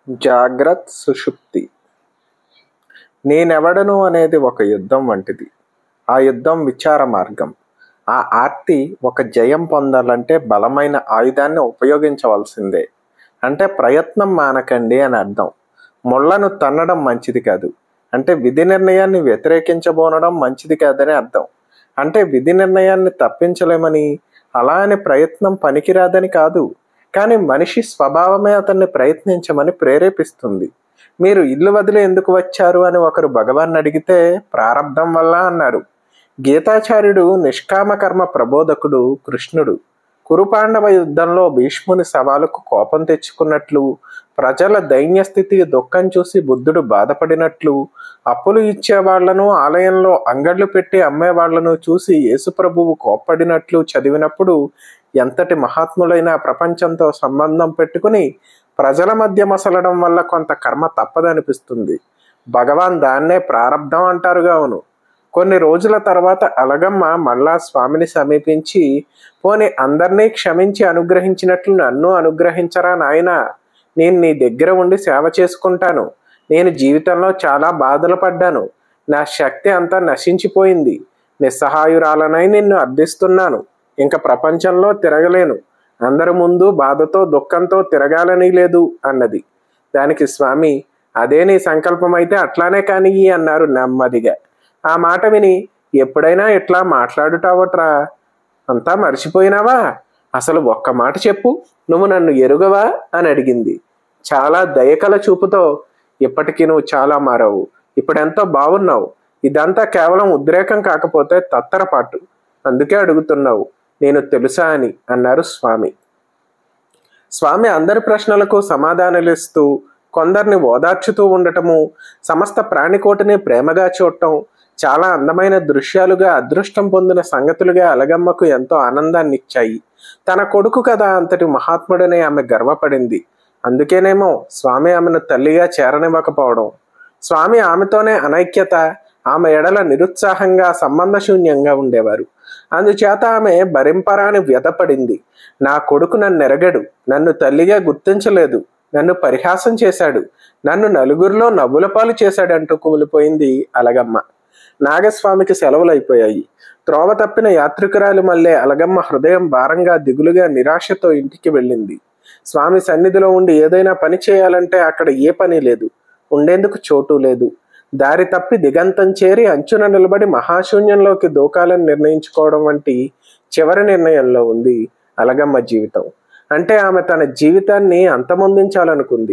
జాగ్రత్ సుషుప్తి నేనెవడను అనేది ఒక యుద్ధం వంటిది ఆ యుద్ధం విచార మార్గం ఆ ఆర్తి ఒక జయం పొందాలంటే బలమైన ఆయుధాన్ని ఉపయోగించవలసిందే అంటే ప్రయత్నం మానకండి అని అర్థం ముళ్ళను తన్నడం మంచిది కాదు అంటే విధి నిర్ణయాన్ని వ్యతిరేకించబోనడం మంచిది కాదని అర్థం అంటే విధి నిర్ణయాన్ని తప్పించలేమని అలా అని ప్రయత్నం పనికిరాదని కాదు కానీ మనిషి స్వభావమే అతన్ని ప్రయత్నించమని ప్రేరేపిస్తుంది మీరు ఇల్లు వదిలి ఎందుకు వచ్చారు అని ఒకరు భగవాన్ అడిగితే ప్రారంధం వల్ల అన్నారు గీతాచార్యుడు నిష్కామ కర్మ ప్రబోధకుడు కృష్ణుడు కురుపాండవ యుద్ధంలో భీష్ముని సవాలుకు కోపం తెచ్చుకున్నట్లు ప్రజల దైన్య స్థితి దుఃఖం చూసి బుద్ధుడు బాధపడినట్లు అప్పులు ఇచ్చే వాళ్లను ఆలయంలో అంగళ్ళు పెట్టి అమ్మే వాళ్లను చూసి యేసుప్రభువు కోప్పడినట్లు చదివినప్పుడు ఎంతటి మహాత్ములైన ప్రపంచంతో సంబంధం పెట్టుకుని ప్రజల మధ్య మసలడం వల్ల కొంత కర్మ తప్పదనిపిస్తుంది భగవాన్ దాన్నే ప్రారంధం అంటారుగా అవును కొన్ని రోజుల తర్వాత అలగమ్మ మళ్ళా స్వామిని సమీపించి పోని అందరినీ క్షమించి అనుగ్రహించినట్లు నన్ను అనుగ్రహించరా నాయనా నేను నీ దగ్గర ఉండి సేవ చేసుకుంటాను నేను జీవితంలో చాలా బాధలు పడ్డాను నా శక్తి అంతా నశించిపోయింది నిస్సహాయురాలనై నిన్ను అర్థిస్తున్నాను ఇంకా ప్రపంచంలో తిరగలేను అందరి ముందు బాధతో దుఃఖంతో తిరగాలని లేదు అన్నది దానికి స్వామి అదే నీ సంకల్పం అయితే అట్లానే కానీ అన్నారు నెమ్మదిగా ఆ మాట విని ఎప్పుడైనా ఇట్లా మాట్లాడుటావట్రా అంతా మర్చిపోయినావా అసలు ఒక్క మాట చెప్పు నువ్వు నన్ను ఎరుగవా అని అడిగింది చాలా దయకల చూపుతో ఇప్పటికీ నువ్వు చాలా మారావు ఇప్పుడెంతో బాగున్నావు ఇదంతా కేవలం ఉద్రేకం కాకపోతే తత్తరపాటు అందుకే అడుగుతున్నావు నేను తెలుసా అని అన్నారు స్వామి స్వామి అందరి ప్రశ్నలకు సమాధానాలిస్తూ కొందరిని ఓదార్చుతూ ఉండటము సమస్త ప్రాణికోటిని ప్రేమగా చూడటం చాలా అందమైన దృశ్యాలుగా అదృష్టం పొందిన సంగతులుగా అలగమ్మకు ఎంతో ఆనందాన్ని ఇచ్చాయి తన కొడుకు కదా అంతటి మహాత్ముడని ఆమె గర్వపడింది అందుకేనేమో స్వామి ఆమెను తల్లిగా చేరనివ్వకపోవడం స్వామి ఆమెతోనే అనైక్యత ఆమె ఎడల నిరుత్సాహంగా సంబంధశూన్యంగా ఉండేవారు అందుచేత ఆమె భరింపరాని వ్యధపడింది నా కొడుకు నన్ను ఎరగడు నన్ను తల్లిగా గుర్తించలేదు నన్ను పరిహాసం చేశాడు నన్ను నలుగురిలో నవ్వుల పాలు చేశాడంటూ కుమిలిపోయింది అలగమ్మ నాగస్వామికి సెలవులైపోయాయి త్రోవ తప్పిన యాత్రికురాలు మళ్ళీ అలగమ్మ హృదయం భారంగా దిగులుగా నిరాశతో ఇంటికి వెళ్ళింది స్వామి సన్నిధిలో ఉండి ఏదైనా పని చేయాలంటే అక్కడ ఏ పని లేదు ఉండేందుకు చోటు లేదు దారి తప్పి దిగంతం చేరి అంచున నిలబడి మహాశూన్యంలోకి దూకాలని నిర్ణయించుకోవడం వంటి చివరి నిర్ణయంలో ఉంది అలగమ్మ జీవితం అంటే ఆమె తన జీవితాన్ని అంతమొందించాలనుకుంది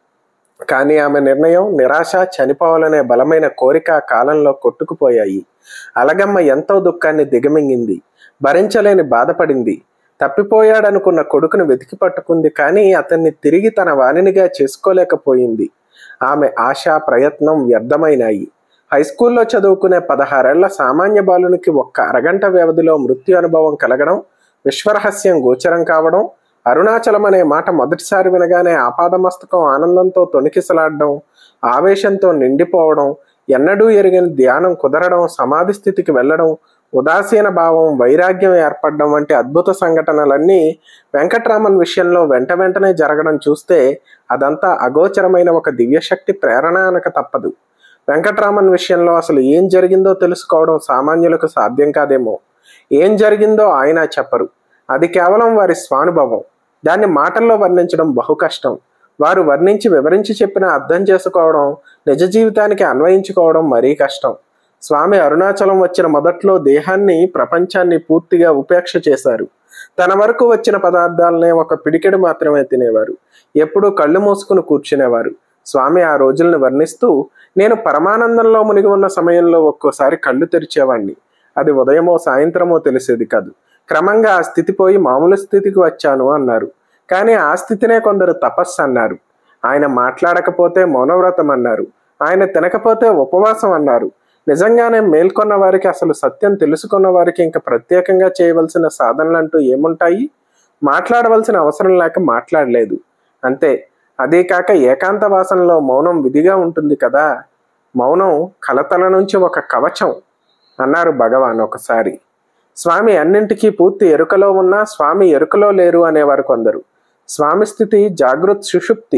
కానీ ఆమె నిర్ణయం నిరాశ చనిపోవాలనే బలమైన కోరిక ఆ కాలంలో కొట్టుకుపోయాయి అలగమ్మ ఎంతో దుఃఖాన్ని దిగమింగింది భరించలేని బాధపడింది తప్పిపోయాడనుకున్న కొడుకును వెతికి పట్టుకుంది కానీ అతన్ని తిరిగి తన వాణినిగా చేసుకోలేకపోయింది ఆమె ఆశ ప్రయత్నం వ్యర్థమైనాయి హై స్కూల్లో చదువుకునే పదహారేళ్ల సామాన్య బాలునికి ఒక్క అరగంట వ్యవధిలో మృత్యు అనుభవం కలగడం విశ్వరహస్యం గోచరం కావడం అరుణాచలం అనే మాట మొదటిసారి వినగానే ఆపాదమస్తకం ఆనందంతో తొణికిసలాడడం ఆవేశంతో నిండిపోవడం ఎన్నడూ ఎరిగిన ధ్యానం కుదరడం సమాధి స్థితికి వెళ్ళడం ఉదాసీన భావం వైరాగ్యం ఏర్పడడం వంటి అద్భుత సంఘటనలన్నీ వెంకట్రామన్ విషయంలో వెంట వెంటనే జరగడం చూస్తే అదంతా అగోచరమైన ఒక దివ్యశక్తి ప్రేరణ అనక తప్పదు వెంకట్రామన్ విషయంలో అసలు ఏం జరిగిందో తెలుసుకోవడం సామాన్యులకు సాధ్యం కాదేమో ఏం జరిగిందో ఆయన చెప్పరు అది కేవలం వారి స్వానుభవం దాన్ని మాటల్లో వర్ణించడం బహు కష్టం వారు వర్ణించి వివరించి చెప్పిన అర్థం చేసుకోవడం నిజ జీవితానికి అన్వయించుకోవడం మరీ కష్టం స్వామి అరుణాచలం వచ్చిన మొదట్లో దేహాన్ని ప్రపంచాన్ని పూర్తిగా ఉపేక్ష చేశారు తన వరకు వచ్చిన పదార్థాలనే ఒక పిడికెడు మాత్రమే తినేవారు ఎప్పుడూ కళ్ళు మూసుకుని కూర్చునేవారు స్వామి ఆ రోజుల్ని వర్ణిస్తూ నేను పరమానందంలో మునిగి ఉన్న సమయంలో ఒక్కోసారి కళ్ళు తెరిచేవాణ్ణి అది ఉదయమో సాయంత్రమో తెలిసేది కాదు క్రమంగా ఆ స్థితి పోయి మామూలు స్థితికి వచ్చాను అన్నారు కానీ ఆ స్థితినే కొందరు తపస్సు అన్నారు ఆయన మాట్లాడకపోతే మౌనవ్రతం అన్నారు ఆయన తినకపోతే ఉపవాసం అన్నారు నిజంగానే మేల్కొన్న వారికి అసలు సత్యం తెలుసుకున్న వారికి ఇంకా ప్రత్యేకంగా చేయవలసిన సాధనలంటూ ఏముంటాయి మాట్లాడవలసిన అవసరం లేక మాట్లాడలేదు అంతే అదే కాక ఏకాంత వాసనలో మౌనం విధిగా ఉంటుంది కదా మౌనం కలతల నుంచి ఒక కవచం అన్నారు భగవాన్ ఒకసారి స్వామి అన్నింటికీ పూర్తి ఎరుకలో ఉన్నా స్వామి ఎరుకలో లేరు అనేవారు కొందరు స్వామి స్థితి జాగృత్ సుషుప్తి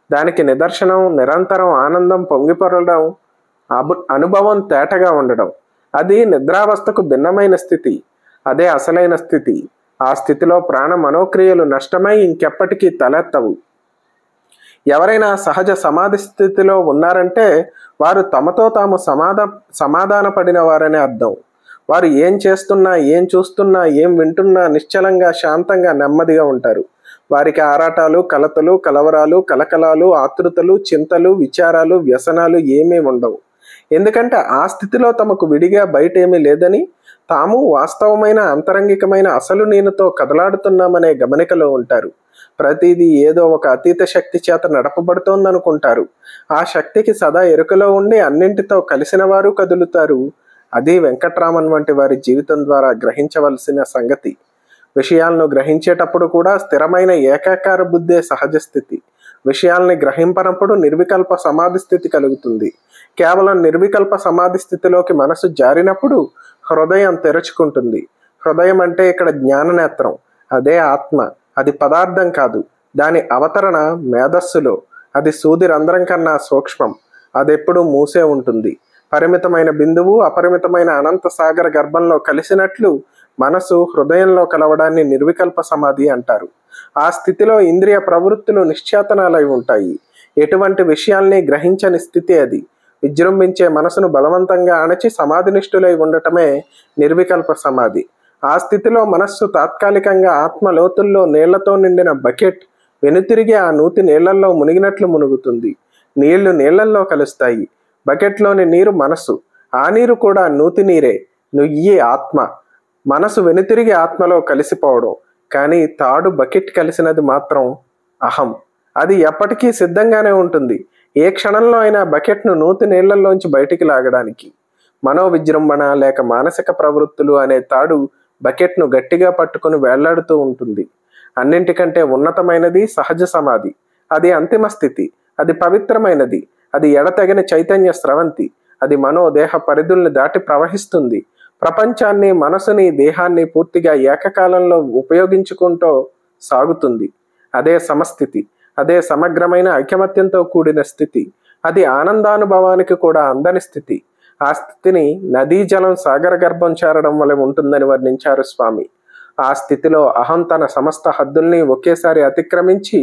దానికి నిదర్శనం నిరంతరం ఆనందం పొంగిపొరడం అబు అనుభవం తేటగా ఉండడం అది నిద్రావస్థకు భిన్నమైన స్థితి అదే అసలైన స్థితి ఆ స్థితిలో ప్రాణ మనోక్రియలు నష్టమై ఇంకెప్పటికీ తలెత్తవు ఎవరైనా సహజ సమాధి స్థితిలో ఉన్నారంటే వారు తమతో తాము సమాధ సమాధాన పడిన వారని అర్థం వారు ఏం చేస్తున్నా ఏం చూస్తున్నా ఏం వింటున్నా నిశ్చలంగా శాంతంగా నెమ్మదిగా ఉంటారు వారికి ఆరాటాలు కలతలు కలవరాలు కలకలాలు ఆతృతలు చింతలు విచారాలు వ్యసనాలు ఏమీ ఉండవు ఎందుకంటే ఆ స్థితిలో తమకు విడిగా బయట ఏమీ లేదని తాము వాస్తవమైన అంతరంగికమైన అసలు నేనుతో కదలాడుతున్నామనే గమనికలో ఉంటారు ప్రతిదీ ఏదో ఒక అతీత శక్తి చేత నడపబడుతోందనుకుంటారు ఆ శక్తికి సదా ఎరుకలో ఉండి అన్నింటితో కలిసిన వారు కదులుతారు అది వెంకట్రామన్ వంటి వారి జీవితం ద్వారా గ్రహించవలసిన సంగతి విషయాలను గ్రహించేటప్పుడు కూడా స్థిరమైన ఏకాకార బుద్ధే సహజ స్థితి విషయాల్ని గ్రహింపనప్పుడు నిర్వికల్ప సమాధి స్థితి కలుగుతుంది కేవలం నిర్వికల్ప సమాధి స్థితిలోకి మనసు జారినప్పుడు హృదయం తెరుచుకుంటుంది హృదయం అంటే ఇక్కడ జ్ఞాననేత్రం అదే ఆత్మ అది పదార్థం కాదు దాని అవతరణ మేధస్సులో అది సూది రంధ్రం కన్నా సూక్ష్మం అదెప్పుడు మూసే ఉంటుంది పరిమితమైన బిందువు అపరిమితమైన అనంత సాగర గర్భంలో కలిసినట్లు మనసు హృదయంలో కలవడాన్ని నిర్వికల్ప సమాధి అంటారు ఆ స్థితిలో ఇంద్రియ ప్రవృత్తులు నిశ్చేతనాలై ఉంటాయి ఎటువంటి విషయాల్ని గ్రహించని స్థితి అది విజృంభించే మనసును బలవంతంగా అణచి సమాధినిష్ఠులై ఉండటమే నిర్వికల్ప సమాధి ఆ స్థితిలో మనస్సు తాత్కాలికంగా ఆత్మ లోతుల్లో నీళ్లతో నిండిన బకెట్ వెనుతిరిగి ఆ నూతి నీళ్లలో మునిగినట్లు మునుగుతుంది నీళ్లు నీళ్లల్లో కలుస్తాయి బకెట్లోని నీరు మనసు ఆ నీరు కూడా నూతి నీరే నుయ్యి ఆత్మ మనసు వెనుతిరిగి ఆత్మలో కలిసిపోవడం కానీ తాడు బకెట్ కలిసినది మాత్రం అహం అది ఎప్పటికీ సిద్ధంగానే ఉంటుంది ఏ క్షణంలో అయినా బకెట్ను నూతి నీళ్లలోంచి బయటికి లాగడానికి మనో విజృంభణ లేక మానసిక ప్రవృత్తులు అనే తాడు బకెట్ను గట్టిగా పట్టుకుని వేళ్లాడుతూ ఉంటుంది అన్నింటికంటే ఉన్నతమైనది సహజ సమాధి అది అంతిమ స్థితి అది పవిత్రమైనది అది ఎడతెగని చైతన్య స్రవంతి అది మనో దేహ పరిధుల్ని దాటి ప్రవహిస్తుంది ప్రపంచాన్ని మనసుని దేహాన్ని పూర్తిగా ఏకకాలంలో ఉపయోగించుకుంటూ సాగుతుంది అదే సమస్థితి అదే సమగ్రమైన ఐకమత్యంతో కూడిన స్థితి అది ఆనందానుభవానికి కూడా అందని స్థితి ఆ స్థితిని నదీ జలం సాగర గర్భం చేరడం వల్ల ఉంటుందని వర్ణించారు స్వామి ఆ స్థితిలో అహం తన సమస్త హద్దుల్ని ఒకేసారి అతిక్రమించి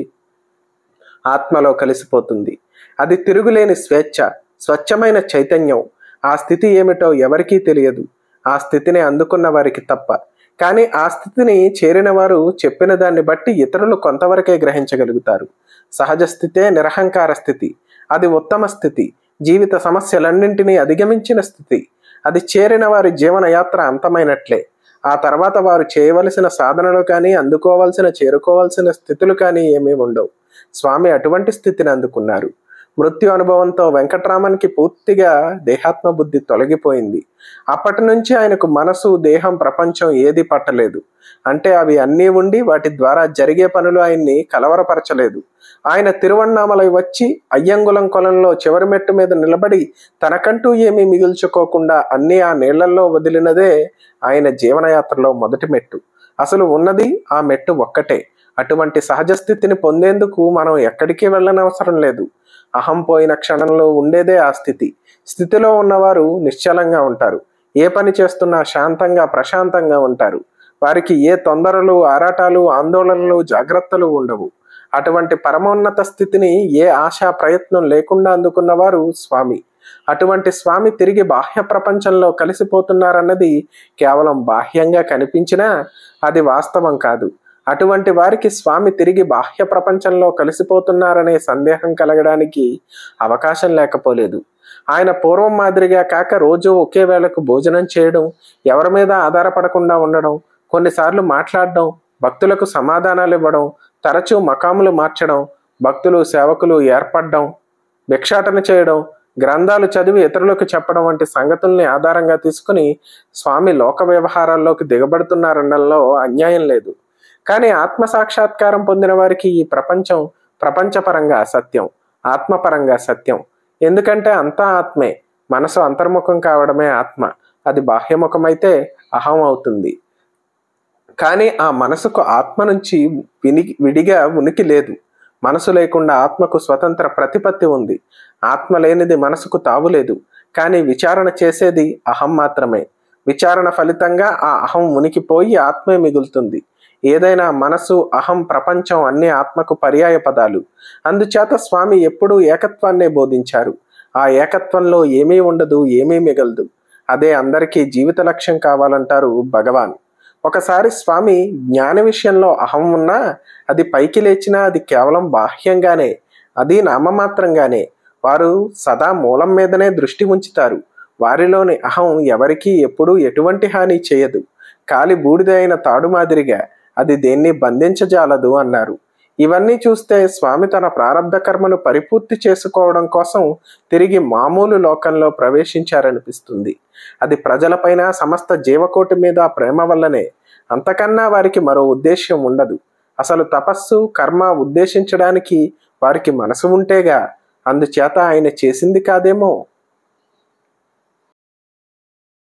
ఆత్మలో కలిసిపోతుంది అది తిరుగులేని స్వేచ్ఛ స్వచ్ఛమైన చైతన్యం ఆ స్థితి ఏమిటో ఎవరికీ తెలియదు ఆ స్థితిని అందుకున్న వారికి తప్ప కానీ ఆ స్థితిని చేరిన వారు చెప్పిన దాన్ని బట్టి ఇతరులు కొంతవరకే గ్రహించగలుగుతారు సహజ స్థితే నిరహంకార స్థితి అది ఉత్తమ స్థితి జీవిత సమస్యలన్నింటినీ అధిగమించిన స్థితి అది చేరిన వారి జీవన యాత్ర అంతమైనట్లే ఆ తర్వాత వారు చేయవలసిన సాధనలు కానీ అందుకోవాల్సిన చేరుకోవాల్సిన స్థితులు కానీ ఏమీ ఉండవు స్వామి అటువంటి స్థితిని అందుకున్నారు మృత్యు అనుభవంతో వెంకట్రామన్కి పూర్తిగా దేహాత్మ బుద్ధి తొలగిపోయింది అప్పటి నుంచి ఆయనకు మనసు దేహం ప్రపంచం ఏది పట్టలేదు అంటే అవి అన్నీ ఉండి వాటి ద్వారా జరిగే పనులు ఆయన్ని కలవరపరచలేదు ఆయన తిరువണ്ണామలై వచ్చి అయ్యంగులం కొలంలో చివరి మెట్టు మీద నిలబడి తనకంటూ ఏమీ మిగుల్చుకోకుండా అన్నీ ఆ నీళ్లలో వదిలినదే ఆయన జీవనయాత్రలో మొదటి మెట్టు అసలు ఉన్నది ఆ మెట్టు ఒక్కటే అటువంటి సహజ స్థితిని పొందేందుకు మనం ఎక్కడికి వెళ్ళనవసరం లేదు అహం పోయిన క్షణంలో ఉండేదే ఆ స్థితి స్థితిలో ఉన్నవారు నిశ్చలంగా ఉంటారు ఏ పని చేస్తున్నా శాంతంగా ప్రశాంతంగా ఉంటారు వారికి ఏ తొందరలు ఆరాటాలు ఆందోళనలు జాగ్రత్తలు ఉండవు అటువంటి పరమోన్నత స్థితిని ఏ ఆశా ప్రయత్నం లేకుండా అందుకున్నవారు స్వామి అటువంటి స్వామి తిరిగి బాహ్య ప్రపంచంలో కలిసిపోతున్నారన్నది కేవలం బాహ్యంగా కనిపించినా అది వాస్తవం కాదు అటువంటి వారికి స్వామి తిరిగి బాహ్య ప్రపంచంలో కలిసిపోతున్నారనే సందేహం కలగడానికి అవకాశం లేకపోలేదు ఆయన పూర్వం మాదిరిగా కాక రోజు ఒకే వేళకు భోజనం చేయడం ఎవరి మీద ఆధారపడకుండా ఉండడం కొన్నిసార్లు మాట్లాడడం భక్తులకు సమాధానాలు ఇవ్వడం తరచూ మకాములు మార్చడం భక్తులు సేవకులు ఏర్పడడం భిక్షాటన చేయడం గ్రంథాలు చదివి ఇతరులకు చెప్పడం వంటి సంగతుల్ని ఆధారంగా తీసుకుని స్వామి లోక వ్యవహారాల్లోకి దిగబడుతున్నారనడంలో అన్యాయం లేదు కానీ ఆత్మ సాక్షాత్కారం పొందిన వారికి ఈ ప్రపంచం ప్రపంచపరంగా సత్యం ఆత్మపరంగా సత్యం ఎందుకంటే అంతా ఆత్మే మనసు అంతర్ముఖం కావడమే ఆత్మ అది బాహ్యముఖమైతే అహం అవుతుంది కానీ ఆ మనసుకు ఆత్మ నుంచి విని విడిగా ఉనికి లేదు మనసు లేకుండా ఆత్మకు స్వతంత్ర ప్రతిపత్తి ఉంది ఆత్మ లేనిది మనసుకు తావులేదు కానీ విచారణ చేసేది అహం మాత్రమే విచారణ ఫలితంగా ఆ అహం మునికిపోయి ఆత్మే మిగులుతుంది ఏదైనా మనసు అహం ప్రపంచం అన్ని ఆత్మకు పర్యాయ పదాలు అందుచేత స్వామి ఎప్పుడూ ఏకత్వాన్నే బోధించారు ఆ ఏకత్వంలో ఏమీ ఉండదు ఏమీ మిగలదు అదే అందరికీ జీవిత లక్ష్యం కావాలంటారు భగవాన్ ఒకసారి స్వామి జ్ఞాన విషయంలో అహం ఉన్నా అది పైకి లేచినా అది కేవలం బాహ్యంగానే అది నామమాత్రంగానే వారు సదా మూలం మీదనే దృష్టి ఉంచుతారు వారిలోని అహం ఎవరికీ ఎప్పుడూ ఎటువంటి హాని చేయదు కాలి బూడిద అయిన తాడు మాదిరిగా అది దేన్ని బంధించజాలదు అన్నారు ఇవన్నీ చూస్తే స్వామి తన ప్రారంధ కర్మను పరిపూర్తి చేసుకోవడం కోసం తిరిగి మామూలు లోకంలో ప్రవేశించారనిపిస్తుంది అది ప్రజలపైన సమస్త జీవకోటి మీద ప్రేమ వల్లనే అంతకన్నా వారికి మరో ఉద్దేశ్యం ఉండదు అసలు తపస్సు కర్మ ఉద్దేశించడానికి వారికి మనసు ఉంటేగా అందుచేత ఆయన చేసింది కాదేమో